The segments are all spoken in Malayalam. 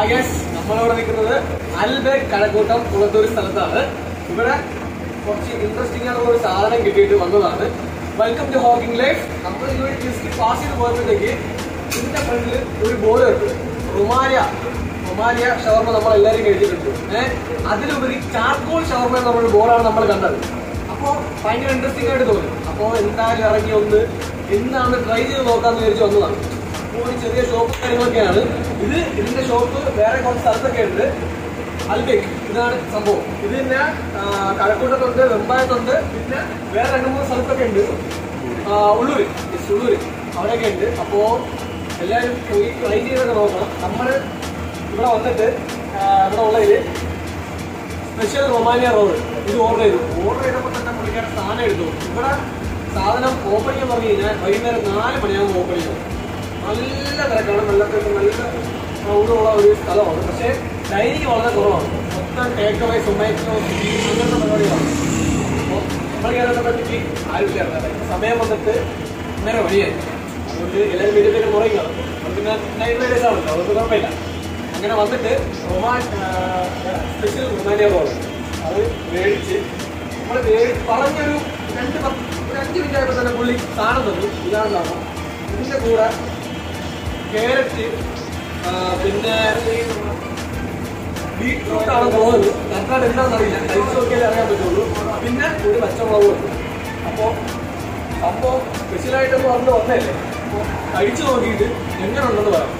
ഹായ് ഗൈസ് നമ്മളിവിടെ നിൽക്കുന്നത് അൽബേഗ് കഴക്കൂട്ടം കുളത്തൂർ സ്ഥലത്താണ് ഇവിടെ കുറച്ച് ഇൻട്രസ്റ്റിംഗ് ആയിട്ടുള്ള ഒരു സാധനം കിട്ടിയിട്ട് വന്നതാണ് വെൽക്കം ടു ഹോക്കിംഗ് ലൈഫ് നമ്മൾ ഇവിടെ ജസ്റ്റ് പാസ് ചെയ്ത് പോയപ്പോഴത്തേക്ക് ഇതിന്റെ ഫ്രണ്ടിൽ ഒരു ബോർഡ് ഉണ്ട് റുമാലിയ റുമാലിയ ഷവർമ നമ്മൾ എല്ലാവരും കഴിച്ചിട്ടുണ്ട് ഏഹ് അതിലുപരി ചാർക്കോൾ ഷവർമ എന്നുള്ള ബോർഡാണ് നമ്മൾ കണ്ടത് അപ്പോൾ ഭയങ്കര ഇൻട്രസ്റ്റിംഗ് ആയിട്ട് തോന്നി അപ്പോൾ എന്തായാലും ഇറങ്ങി ഒന്ന് എന്താണ് ട്രൈ ചെയ്ത് നോക്കാന്ന് വിചാരിച്ച് വന്നതാണ് അപ്പോൾ ഒരു ചെറിയ ഷോപ്പ് കാര്യങ്ങളൊക്കെയാണ് ഇത് ഇതിന്റെ ഷോപ്പ് വേറെ കുറച്ച് സ്ഥലത്തൊക്കെ ഉണ്ട് അൽബേക്ക് ഇതാണ് സംഭവം ഇത് പിന്നെ ആ, കഴക്കൂട്ടത്തുണ്ട് വെമ്പായത്തുണ്ട് പിന്നെ വേറെ രണ്ട് മൂന്ന് സ്ഥലത്തൊക്കെ ഉണ്ട് ആ, ഉള്ളൂര് yes, ഉള്ളൂര് അവിടെയൊക്കെ ഉണ്ട് അപ്പോൾ എല്ലാവരും പോയി ട്രൈ ചെയ്തൊക്കെ നോക്കണം നമ്മൾ ഇവിടെ വന്നിട്ട് ആ, ഇവിടെ ഉള്ളതിൽ സ്പെഷ്യൽ റൊമാനിയ റോഡ് ഇത് ഓർഡർ ചെയ്തു ഓർഡർ ചെയ്തപ്പോൾ തന്നെ പുള്ളിക്കാരൻ സാധനം എടുത്തു ഇവിടെ സാധനം ഓപ്പണിംഗ് എന്ന് പറഞ്ഞു കഴിഞ്ഞാൽ വൈകുന്നേരം നാല് മണിയാകുമ്പോൾ ഓപ്പണിംഗ് നല്ല തിരക്കാണ് വെള്ളത്തിൽ നല്ല ക്രൗഡുള്ള ഒരു സ്ഥലമാണ് പക്ഷേ ഡൈനിങ് വളരെ കുറവാണ് മൊത്തം ടേക്ക് അവേ സൊമാറ്റോ അങ്ങനത്തെ പരിപാടികളാണ് അപ്പോൾ നമ്മൾ കേരളത്തെപ്പറ്റി ആരുമില്ല അറിയാതെ സമയം വന്നിട്ട് ഒന്നര മണിയായി അതുകൊണ്ട് എല്ലാവരും വീട്ടിലേക്ക് മുറയും കാണും അത് പിന്നെ നൈറ്റ് റൈഡേഴ്സ് ആണല്ലോ അതുകൊണ്ട് കുഴപ്പമില്ല അങ്ങനെ വന്നിട്ട് റൊമാൻ സ്പെഷ്യൽ റൊമാനിയ റോൾ അത് മേടിച്ച് നമ്മൾ മേടിച്ച് പറഞ്ഞൊരു രണ്ട് പത്ത് ഒരു അഞ്ച് മിനിറ്റ് ആയപ്പോൾ തന്നെ പുള്ളി സാധനം തന്നു ഇതാണ് സാധനം ഇതിൻ്റെ കൂടെ ക്യാരറ്റ് പിന്നെ ബീട്രൂട്ട് ആണ് തോന്നുന്നത് കറക്റ്റായിട്ട് എന്താണെന്ന് അറിയില്ല കഴിച്ച് നോക്കിയാലേ അറിയാൻ പറ്റുള്ളൂ പിന്നെ ഒരു പച്ചമുളക് ഉണ്ട് അപ്പോൾ സംഭവം സ്പെഷ്യലായിട്ടെന്ന് പറഞ്ഞ് വന്നതല്ലേ അപ്പോൾ കഴിച്ചു നോക്കിയിട്ട് എങ്ങനെ ഉണ്ടെന്ന് പറയാം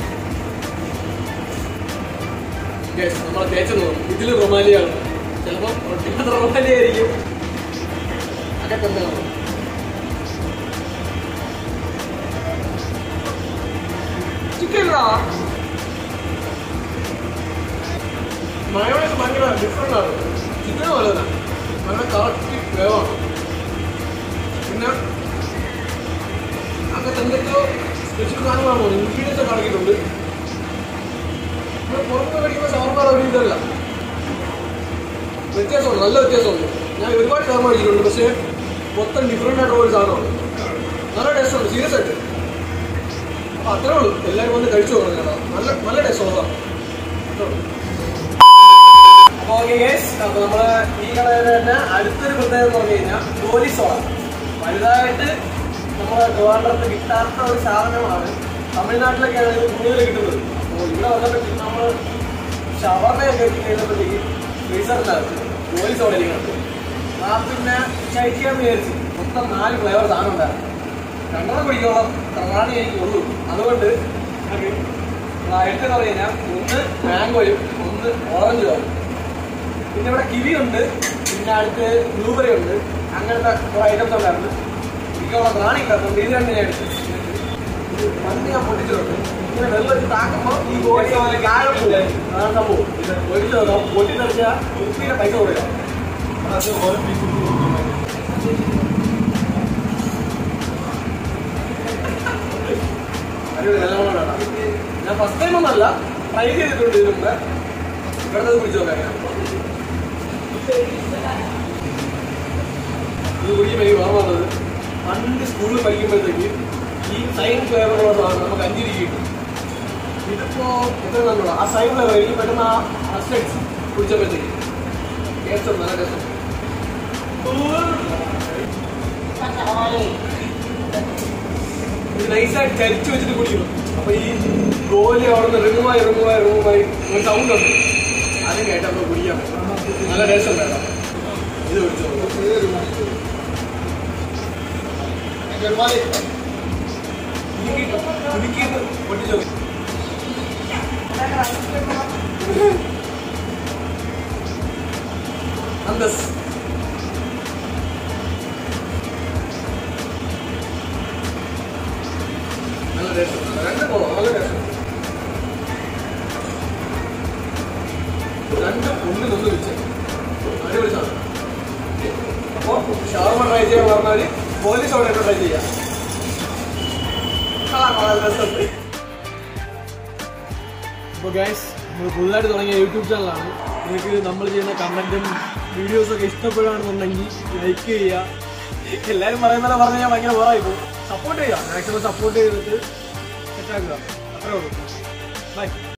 യെസ് നമ്മളെ തേച്ചു നോക്കും ഇതിൽ റൊമാലിയാണ് ചിലപ്പോൾ ഒട്ടിക്കാത്ത റൊമാലി ആയിരിക്കും അതൊക്കെ എന്താണ് ചിക്കൻ മയോണൈസ് ഭയങ്കര ഡിഫറെൻ്റ് ആണ് ചിക്കൻ പോലെ തന്നെ നല്ല കറക്റ്റ് വേവാണ് പിന്നെ അങ്ങനത്തെ എന്തൊക്കെയോ സ്പെഷ്യൽ സാധനങ്ങളാണോ ഇൻഗ്രീഡിയൻസ് ഒക്കെ അടങ്ങിയിട്ടുണ്ട് നമ്മൾ പുറത്ത് മേടിക്കുന്ന ഷവർമ ഒരു ഇതല്ല വ്യത്യാസമുണ്ട് നല്ല വ്യത്യാസമുണ്ട് ഞാൻ ഒരുപാട് ഷവർമ കഴിച്ചിട്ടുണ്ട് പക്ഷേ മൊത്തം ഡിഫറെൻ്റ് ആയിട്ടുള്ള ഒരു സാധനമാണ് നല്ല ടേസ്റ്റ് ഉണ്ട് സീരിയസ് ആയിട്ട് അപ്പൊ അത്രേ ഉള്ളൂ എല്ലാവരും വന്ന് കഴിച്ചു നോക്കണം കേട്ടോ നല്ല നല്ല ടേസ്റ്റ് ഉള്ളതാണ് അപ്പോൾ ഓക്കെ ഗേസ് അപ്പോൾ നമ്മള് ഈ കടയിൽ തന്നെ അടുത്തൊരു പ്രത്യേകത എന്ന് പറഞ്ഞു കഴിഞ്ഞാൽ ഗോലി സോഡ വലുതായിട്ട് നമ്മുടെ ട്രിവാൻഡ്രത്ത് കിട്ടാത്ത ഒരു സാധനമാണ് തമിഴ്നാട്ടിലൊക്കെയാണ് ഇത് കൂടുതൽ കിട്ടുന്നത് അപ്പോൾ ഇവിടെ വന്നപ്പോഴത്തേക്ക് നമ്മൾ ഷവർമയൊക്കെ കഴിഞ്ഞപ്പോഴത്തേക്ക് ഫ്രീസറിനകത്ത് ഗോലി സോഡ ഇരിക്കുന്നത് ആ പിന്നെ കഴിക്കാന്ന് വിചാരിച്ചു മൊത്തം നാല് ഫ്ലേവർ സാധനം ഉണ്ടായിരുന്നു രണ്ടെണ്ണം കുടിക്കോളം റാണി എനിക്ക് ഉള്ളൂ അതുകൊണ്ട് നമുക്ക് എടുത്തെന്ന് പറഞ്ഞു കഴിഞ്ഞാൽ ഒന്ന് മാംഗോയും ഒന്ന് ഓറഞ്ചും ആണ് പിന്നെ ഇവിടെ കിവി ഉണ്ട് പിന്നെ അടുത്ത് ബ്ലൂബെറി ഉണ്ട് അങ്ങനത്തെ കുറെ ഐറ്റംസ് ഉണ്ടായിരുന്നു എനിക്കോളം റാണി ഉണ്ടായിരുന്നു ഇത് രണ്ട് ഞാൻ എടുത്തു ഇത് മണ്ണ് ഞാൻ പൊട്ടിച്ചിട്ടുണ്ട് ഇങ്ങനെ വെള്ളം വെച്ച് താക്കുമ്പോൾ ഈ ഗോലി താഴെ പോകും അതാണ് സംഭവം പൊട്ടിച്ചു നോക്കാം പൊട്ടിത്തെറിച്ചാൽ കുപ്പിയുടെ പൈസ കൊടുക്കാം അത് ഓരോ പീസ് അടിപൊളി നല്ലവണ്ണം വേണം ഞാൻ ഫസ്റ്റ് ടൈം ഒന്നല്ല ട്രൈ ചെയ്തിട്ടുണ്ട് ഇതിന് മുമ്പ് ഇവിടെ കുടിച്ചു നോക്കാം ഞാൻ. ഇത് കുടിക്കുമ്പോൾ എനിക്ക് ഓർമ്മ വന്നത് പണ്ട് സ്കൂളിൽ പഠിക്കുമ്പോഴത്തേക്ക് ഈ സൈൻ ഫ്ലേവറുള്ള സാധനം നമുക്ക് അഞ്ച് രൂപ കിട്ടും ഇതിപ്പോ എത്ര നല്ലോണം ആ സൈൻ ഫ്ലേവർ എനിക്ക് പെട്ടെന്ന് ആ അസ്റ്റഡ്സ് കുടിച്ചപ്പോഴത്തേക്ക് ടേസ്റ്റ് നല്ല ടേസ്റ്റ് ഇത് നൈസായിട്ട് ചരിച്ചു വെച്ചിട്ട് കുടിക്കണം അപ്പൊ ഈ ഗോലി അവിടെ നിന്ന് റിങ്ങുമായി റിങ്ങുമായി റിങ്ങുമായി ഒരു സൗണ്ട് ഉണ്ട് അതും കേട്ട് നമുക്ക് കുടിക്കാൻ പറ്റും നല്ല ടേസ്റ്റ് ഉണ്ട് കേട്ടോ ഇത് കുടിച്ചോ കുടിക്കിട്ട് പൊട്ടിച്ചോ അന്തസ് നല്ല ടേസ്റ്റ് ഉണ്ട് രണ്ട് പോകാം നല്ല ടേസ്റ്റ് ഉണ്ട് രണ്ട് ഒന്നിനൊന്ന് വെച്ച് അടിപൊളി സാധനം അപ്പോൾ ഷവർമ ട്രൈ ചെയ്യാൻ പറഞ്ഞാൽ പോലീസ് അവിടെ ട്രൈ ചെയ്യാം അപ്പോൾ ഗൈസ് നമ്മൾ പുതുതായിട്ട് തുടങ്ങിയ യൂട്യൂബ് ചാനലാണ് നിങ്ങൾക്ക് നമ്മൾ ചെയ്യുന്ന കണ്ടന്റും വീഡിയോസൊക്കെ ഇഷ്ടപ്പെടുകയാണെന്നുണ്ടെങ്കിൽ ലൈക്ക് ചെയ്യുക എല്ലാവരും പറയുന്നത് പറഞ്ഞു ഞാൻ ഭയങ്കര ബോറായി പോകും സപ്പോർട്ട് ചെയ്യുക മാക്സിമം സപ്പോർട്ട് ചെയ്തിട്ട് സെറ്റാക്കുക അത്രേ ഉള്ളൂ ബൈ